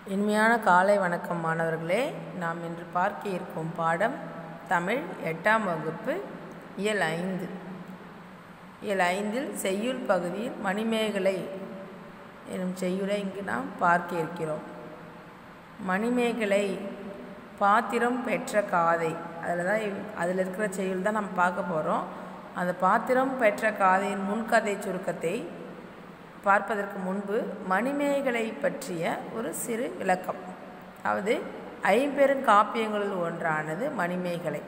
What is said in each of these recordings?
இனிமையான காலை வணக்கம் மாணவர்களே நாம் இன்று பார்க்க இருக்கும் பாடம் தமிழ் எட்டாம் வகுப்பு இயல் ஐந்து இயல் ஐந்தில் செய்யுள் பகுதியில் மணிமேகலை எனும் செய்யுளை இங்கு நாம் பார்க்க இருக்கிறோம் மணிமேகலை பாத்திரம் பெற்ற காதை அதில் தான் இவ்- அதில் இருக்கிற செய்யுள் தான் நம்ம பார்க்க போகிறோம் அந்த பாத்திரம் பெற்ற காதையின் முன்கதை சுருக்கத்தை பார்ப்பதற்கு முன்பு மணிமேகலை பற்றிய ஒரு சிறு விளக்கம் அதாவது ஐம்பெருங்காப்பியங்களுள் ஒன்றானது மணிமேகலை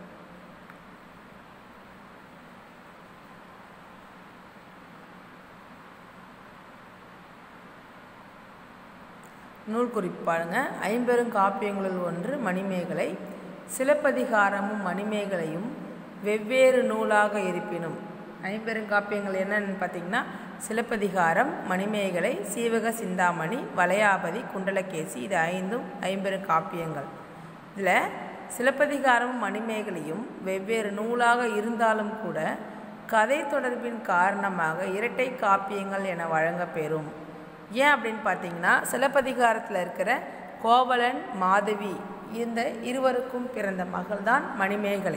நூல் குறிப்பு பாருங்க ஐம்பெருங்காப்பியங்களுள் ஒன்று மணிமேகலை சிலப்பதிகாரமும் மணிமேகலையும் வெவ்வேறு நூலாக இருப்பினும் ஐம்பெருங்காப்பியங்கள் என்னன்னு பார்த்தீங்கன்னா சிலப்பதிகாரம் மணிமேகலை சீவக சிந்தாமணி வளையாபதி குண்டலகேசி இது ஐந்தும் ஐம்பெருங்காப்பியங்கள் இதில் சிலப்பதிகாரமும் மணிமேகலையும் வெவ்வேறு நூலாக இருந்தாலும் கூட கதை தொடர்பின் காரணமாக இரட்டை காப்பியங்கள் என வழங்கப்பெறும் ஏன் அப்படின்னு பார்த்தீங்கன்னா சிலப்பதிகாரத்தில் இருக்கிற கோவலன் மாதவி இந்த இருவருக்கும் பிறந்த மகள்தான் மணிமேகலை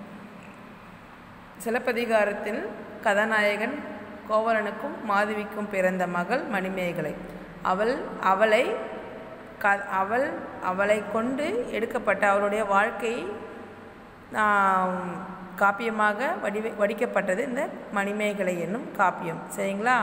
சிலப்பதிகாரத்தில் கதாநாயகன் கோவலனுக்கும் மாதவிக்கும் பிறந்த மகள் மணிமேகலை அவள் அவளை க அவள் அவளை கொண்டு எடுக்கப்பட்ட அவளுடைய வாழ்க்கை ஆம், காப்பியமாக வடிவ வடிக்கப்பட்டது இந்த மணிமேகலை என்னும் காப்பியம் சரிங்களா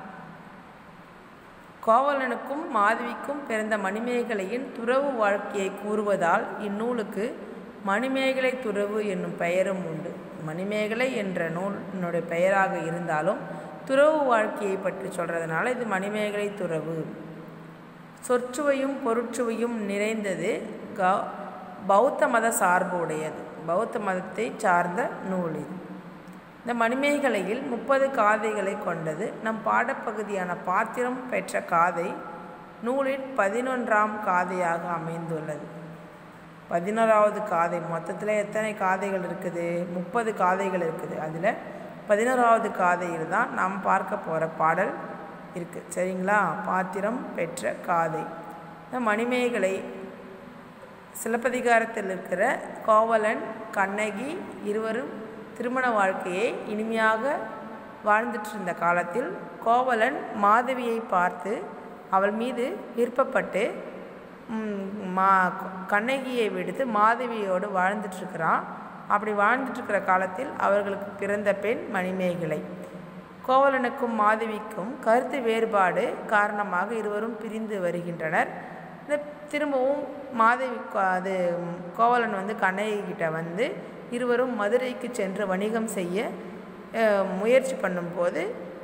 கோவலனுக்கும் மாதவிக்கும் பிறந்த மணிமேகலையின் துறவு வாழ்க்கையை கூறுவதால் இந்நூலுக்கு மணிமேகலை துறவு என்னும் பெயரும் உண்டு மணிமேகலை என்ற நூலினுடைய பெயராக இருந்தாலும் துறவு வாழ்க்கையை பற்றி சொல்கிறதுனால இது மணிமேகலை துறவு சொற்சுவையும் பொருட்சுவையும் நிறைந்தது க பௌத்த மத சார்பு உடையது பௌத்த மதத்தை சார்ந்த நூல் இது இந்த மணிமேகலையில் முப்பது காதைகளை கொண்டது நம் பாடப்பகுதியான பாத்திரம் பெற்ற காதை நூலின் பதினொன்றாம் காதையாக அமைந்துள்ளது பதினோராவது காதை மொத்தத்தில் எத்தனை காதைகள் இருக்குது முப்பது காதைகள் இருக்குது அதில் பதினோராவது காதையில் தான் நாம் பார்க்க போகிற பாடல் இருக்குது சரிங்களா பாத்திரம் பெற்ற காதை இந்த மணிமேகலை சிலப்பதிகாரத்தில் இருக்கிற கோவலன் கண்ணகி இருவரும் திருமண வாழ்க்கையை இனிமையாக வாழ்ந்துட்டு இருந்த காலத்தில் கோவலன் மாதவியை பார்த்து அவள் மீது விருப்பப்பட்டு ம், மா கண்ணகியை விடுத்து மாதவியோடு வாழ்ந்துட்டுருக்கிறான் அப்படி வாழ்ந்துட்டுருக்கிற காலத்தில் அவர்களுக்கு பிறந்த பெண் மணிமேகலை கோவலனுக்கும் மாதவிக்கும் கருத்து வேறுபாடு காரணமாக இருவரும் பிரிந்து வருகின்றனர் இந்த திரும்பவும் மாதவி கோ- அது ம், கோவலன் வந்து கண்ணகி கிட்ட வந்து இருவரும் மதுரைக்கு சென்று வணிகம் செய்ய அஹ், முயற்சி பண்ணும்போது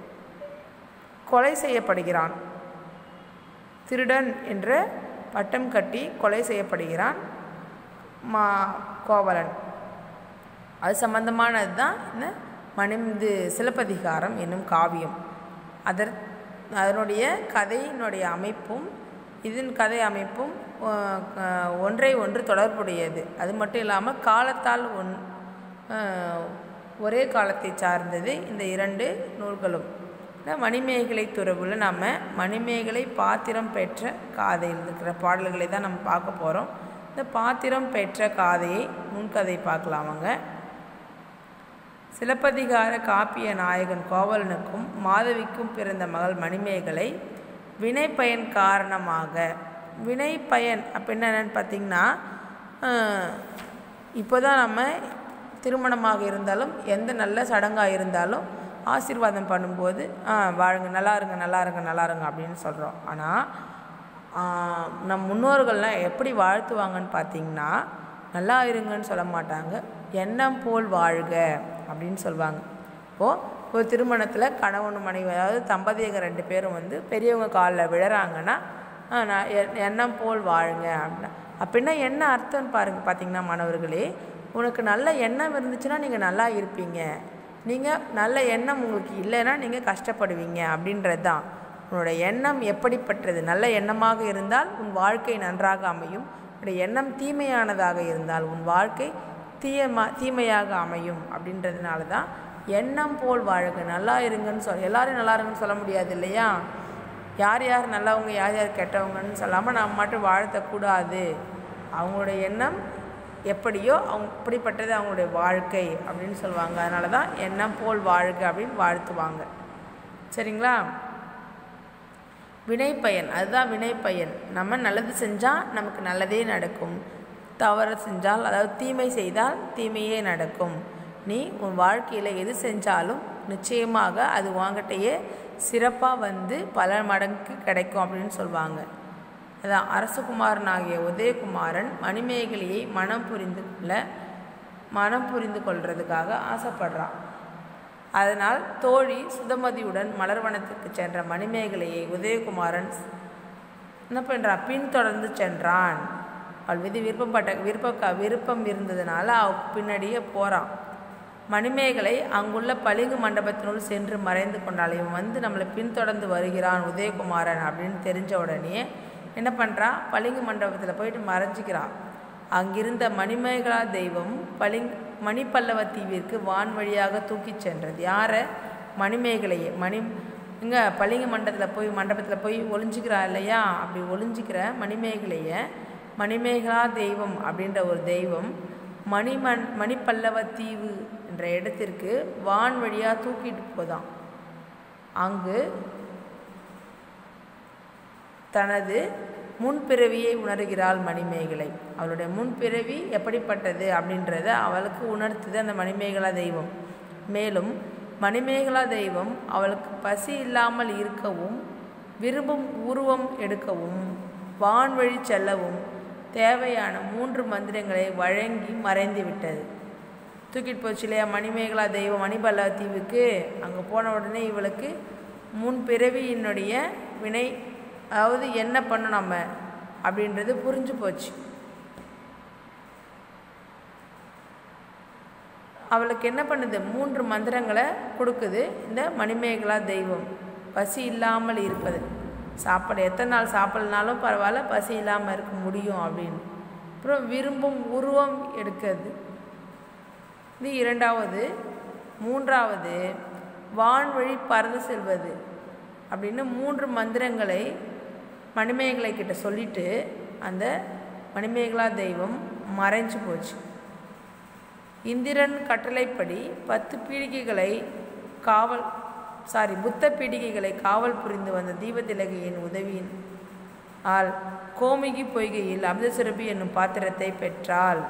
கொலை செய்யப்படுகிறான் திருடன் என்ற பட்டம் கட்டி கொலை செய்யப்படுகிறான் மா கோவலன் அது சம்பந்தமானது தான் இந்த மணிந்து சிலப்பதிகாரம் என்னும் காவியம் அதற் அதனுடைய கதையினுடைய அமைப்பும் இதன் கதை அமைப்பும் அஹ், அஹ், ஒன்றை ஒன்று தொடர்புடையது அது மட்டும் இல்லாமல் காலத்தால் ஒன் அஹ், ஒரே காலத்தை சார்ந்தது இந்த இரண்டு நூல்களும் இந்த மணிமேகலை துறவுல நம்ம மணிமேகலை பாத்திரம் பெற்ற காதையில் இருக்கிற பாடல்களை தான் நம்ம பார்க்க போகிறோம் இந்த பாத்திரம் பெற்ற காதையை முன்கதை பார்க்கலாம் வாங்க சிலப்பதிகார காப்பிய நாயகன் கோவலனுக்கும் மாதவிக்கும் பிறந்த மகள் மணிமேகலை வினை பயன் காரணமாக வினை பயன் அப்படின்னு என்னன்னு பார்த்தீங்கன்னா இப்போ தான் நம்ம திருமணமாக இருந்தாலும் எந்த நல்ல சடங்காக இருந்தாலும் ஆசீர்வாதம் பண்ணும்போது ஆ வாழுங்க நல்லா இருங்க நல்லா இருங்க நல்லா இருங்க அப்படின்னு சொல்கிறோம் ஆனால் ஆஹ் நம் முன்னோர்கள்லாம் எப்படி வாழ்த்துவாங்கன்னு பார்த்தீங்கன்னா நல்லா இருங்கன்னு சொல்ல மாட்டாங்க எண்ணம் போல் வாழ்க அப்படின்னு சொல்லுவாங்க இப்போது ஒரு திருமணத்தில் கணவன் மனைவி அதாவது தம்பதியங்க ரெண்டு பேரும் வந்து பெரியவங்க காலில் விழறாங்கன்னா ஆஹ் நான் எ- எண்ணம் போல் வாழுங்க அப்படின்னா அப்படின்னா என்ன அர்த்தம்னு பாருங்க பார்த்தீங்கன்னா மாணவர்களே உனக்கு நல்ல எண்ணம் இருந்துச்சுன்னா நீங்கள் நல்லா இருப்பீங்க நீங்கள் நல்ல எண்ணம் உங்களுக்கு இல்லைன்னா நீங்கள் கஷ்டப்படுவீங்க அப்படின்றது தான் உன்னோட எண்ணம் எப்படிப்பட்டது நல்ல எண்ணமாக இருந்தால் உன் வாழ்க்கை நன்றாக அமையும் உன்னுடைய எண்ணம் தீமையானதாக இருந்தால் உன் வாழ்க்கை தீயமா தீமையாக அமையும் அப்படின்றதுனால தான் எண்ணம் போல் வாழுங்க நல்லா இருங்கன்னு சொல் எல்லாரும் நல்லா இருங்கன்னு சொல்ல முடியாது இல்லையா யார் யார் நல்லவங்க யார் யார் கெட்டவங்கன்னு சொல்லாமல் நாம் மட்டும் வாழ்த்தக்கூடாது அவங்களுடைய எண்ணம் எப்படியோ அவங்க இப்படிப்பட்டது அவங்களுடைய வாழ்க்கை அப்படின்னு சொல்லுவாங்க அதனால தான் எண்ணம் போல் வாழ்க அப்படின்னு வாழ்த்துவாங்க சரிங்களா வினைப்பயன் அதுதான் வினைப்பயன் நம்ம நல்லது செஞ்சால் நமக்கு நல்லதே நடக்கும் தவறு செஞ்சால் அதாவது தீமை செய்தால் தீமையே நடக்கும் நீ உன் வாழ்க்கையில் எது செஞ்சாலும் நிச்சயமாக அது உங்ககிட்டயே சிறப்பாக வந்து பல மடங்கு கிடைக்கும் அப்படின்னு சொல்லுவாங்க அதான் அரசகுமாரன் ஆகிய உதயகுமாரன் மணிமேகலையை மனம் புரிந்து கொள்ள மனம் புரிந்து கொள்றதுக்காக ஆசைப்படுறான் அதனால் தோழி சுதமதியுடன் மலர்வனத்துக்கு சென்ற மணிமேகலையை உதயகுமாரன் என்ன பண்ணுறான் பின்தொடர்ந்து சென்றான் அவள் விதி விருப்பப்பட்ட விருப்ப விருப்பம் இருந்ததுனால அவ பின்னாடியே போகிறான் மணிமேகலை அங்குள்ள பளிங்கு மண்டபத்தினுள் சென்று மறைந்து கொண்டாள் இவன் வந்து நம்மளை பின்தொடர்ந்து வருகிறான் உதயகுமாரன் அப்படின்னு தெரிஞ்ச உடனே என்ன பண்ணுறான் பளிங்கு மண்டபத்தில் போயிட்டு மறைஞ்சிக்கிறான் அங்கிருந்த மணிமேகலா தெய்வம் பளிங் மணிப்பல்லவ தீவிற்கு வான் வழியாக தூக்கிச் சென்றது யாரை மணிமேகலையை மணி இங்கே பளிங்கு மண்டபத்தில் போய் மண்டபத்தில் போய் ஒளிஞ்சிக்கிறா இல்லையா அப்படி ஒளிஞ்சிக்கிற மணிமேகலையை மணிமேகலா தெய்வம் அப்படின்ற ஒரு தெய்வம் மணிமண் மணிப்பல்லவ தீவு என்ற இடத்திற்கு வான் வழியாக தூக்கிட்டு போதான் அங்கு தனது முன்பிறவியை உணர்கிறாள் மணிமேகலை அவளுடைய முன்பிறவி எப்படிப்பட்டது அப்படின்றத அவளுக்கு உணர்த்துது அந்த மணிமேகலா தெய்வம் மேலும் மணிமேகலா தெய்வம் அவளுக்கு பசி இல்லாமல் இருக்கவும் விரும்பும் உருவம் எடுக்கவும் வான்வழி செல்லவும் தேவையான மூன்று மந்திரங்களை வழங்கி மறைந்து விட்டது தூக்கிட்டு போச்சு இல்லையா மணிமேகலா தெய்வம் மணிபல்லா தீவுக்கு அங்கே போன உடனே இவளுக்கு முன்பிறவியினுடைய வினை அதாவது என்ன பண்ணணும் நம்ம அப்படின்றது புரிஞ்சு போச்சு அவளுக்கு என்ன பண்ணுது மூன்று மந்திரங்களை கொடுக்குது இந்த மணிமேகலா தெய்வம் பசி இல்லாமல் இருப்பது சாப்பாடு எத்தனை நாள் சாப்பிட்லனாலும் பரவாயில்ல பசி இல்லாமல் இருக்க முடியும் அப்படின்னு அப்புறம் விரும்பும் உருவம் எடுக்கிறது இது இரண்டாவது மூன்றாவது வான்வழி பறந்து செல்வது அப்படின்னு மூன்று மந்திரங்களை மணிமேகலை கிட்ட சொல்லிட்டு அந்த மணிமேகலா தெய்வம் மறைஞ்சு போச்சு இந்திரன் கட்டளைப்படி பத்து பீடிகைகளை காவல் சாரி புத்த பீடிகைகளை காவல் புரிந்து வந்த தீபதிலகையின் உதவியின் ஆள் கோமிகி பொய்கையில் அமிர்தசுரபி என்னும் பாத்திரத்தை பெற்றாள்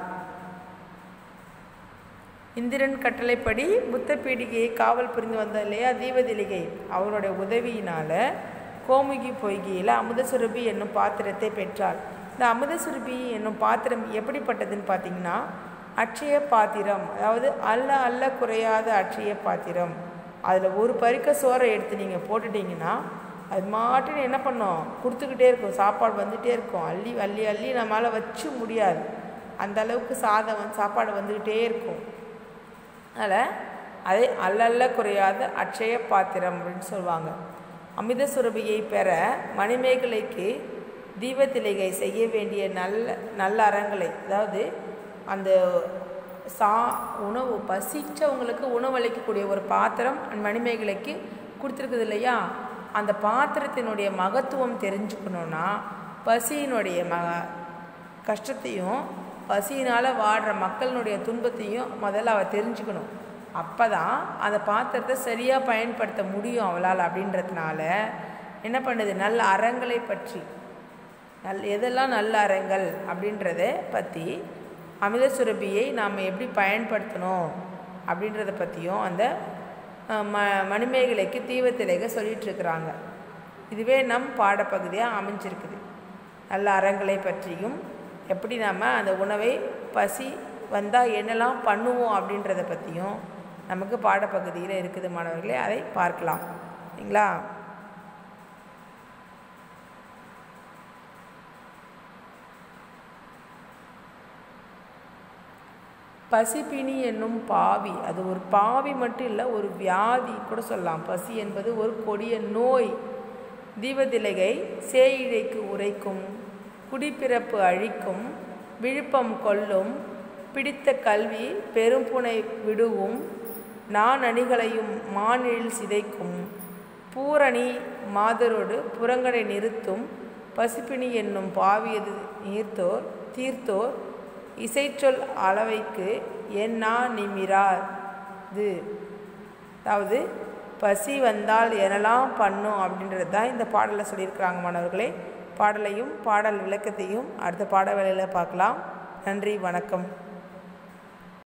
இந்திரன் கட்டளைப்படி புத்த பீடிகையை காவல் புரிந்து வந்த இல்லையா தீபதிலிகை அவருடைய உதவியினால் கோமுகி பொய்கையில் அமுதசுரபி என்னும் பாத்திரத்தை பெற்றாள் இந்த அமுதசுரபி என்னும் பாத்திரம் எப்படிப்பட்டதுன்னு பார்த்தீங்கன்னா அட்சய பாத்திரம் அதாவது அல்ல அல்ல குறையாத அட்சய பாத்திரம் அதில் ஒரு பருக்க சோறை எடுத்து நீங்கள் போட்டுட்டிங்கன்னா அது மாட்டுன்னு என்ன பண்ணும் கொடுத்துக்கிட்டே இருக்கும் சாப்பாடு வந்துகிட்டே இருக்கும் அள்ளி அள்ளி அள்ளி நம்மளால் வச்சு முடியாது அந்த அளவுக்கு சாதம் வந்து சாப்பாடு வந்துக்கிட்டே இருக்கும் அதனால் அதை அல்லல்ல குறையாத அட்சய பாத்திரம் அப்படின்னு சொல்லுவாங்க அமிர்த சுரபியை பெற மணிமேகலைக்கு தீபத்திலிகை செய்ய வேண்டிய நல்ல நல்ல அறங்களை அதாவது அந்த சா உணவு பசிச்சவங்களுக்கு உணவளிக்கக்கூடிய ஒரு பாத்திரம் மணிமேகலைக்கு கொடுத்துருக்குது இல்லையா அந்த பாத்திரத்தினுடைய மகத்துவம் தெரிஞ்சுக்கணுன்னா பசியினுடைய ம கஷ்டத்தையும் பசியினால் வாடுற மக்களினுடைய துன்பத்தையும் முதல்ல அவள் தெரிஞ்சுக்கணும் அப்போ தான் அந்த பாத்திரத்தை சரியாக பயன்படுத்த முடியும் அவளால் அப்படின்றதுனால என்ன பண்ணுது நல்ல அறங்களை பற்றி நல் எதெல்லாம் நல்ல அறங்கள் அப்படின்றத பற்றி அமிர்த சுரபியை நாம் எப்படி பயன்படுத்தணும் அப்படின்றத பற்றியும் அந்த ம மணிமேகலைக்கு தீவத்திலேக சொல்லிகிட்ருக்குறாங்க இதுவே நம் பாடப்பகுதியாக அமைஞ்சிருக்குது நல்ல அறங்களை பற்றியும் எப்படி நம்ம அந்த உணவை பசி வந்தால் என்னெல்லாம் பண்ணுவோம் அப்படின்றத பற்றியும் நமக்கு பாடப்பகுதியில் இருக்குது மாணவர்களே அதை பார்க்கலாம் சரிங்களா பசிப்பிணி என்னும் பாவி அது ஒரு பாவி மட்டும் இல்லை ஒரு வியாதி கூட சொல்லலாம் பசி என்பது ஒரு கொடிய நோய் தீபதிலகை சேயிழைக்கு உரைக்கும் குடிப்பிறப்பு அழிக்கும் விழுப்பம் கொல்லும் பிடித்த கல்வி பெரும்புனை விடுவும் நான் அணிகளையும் மானிழில் சிதைக்கும் பூரணி மாதரோடு புறங்கடை நிறுத்தும் பசிப்பினி என்னும் பாவியது நீர்த்தோர் தீர்த்தோர் இசைச்சொல் அளவைக்கு என்னா நிமிராது அதாவது பசி வந்தால் எனலாம் பண்ணும் அப்படின்றது தான் இந்த பாடலில் சொல்லியிருக்கிறாங்க மாணவர்களே பாடலையும் பாடல் விளக்கத்தையும் அடுத்த பாட வேளையில் பார்க்கலாம் நன்றி வணக்கம்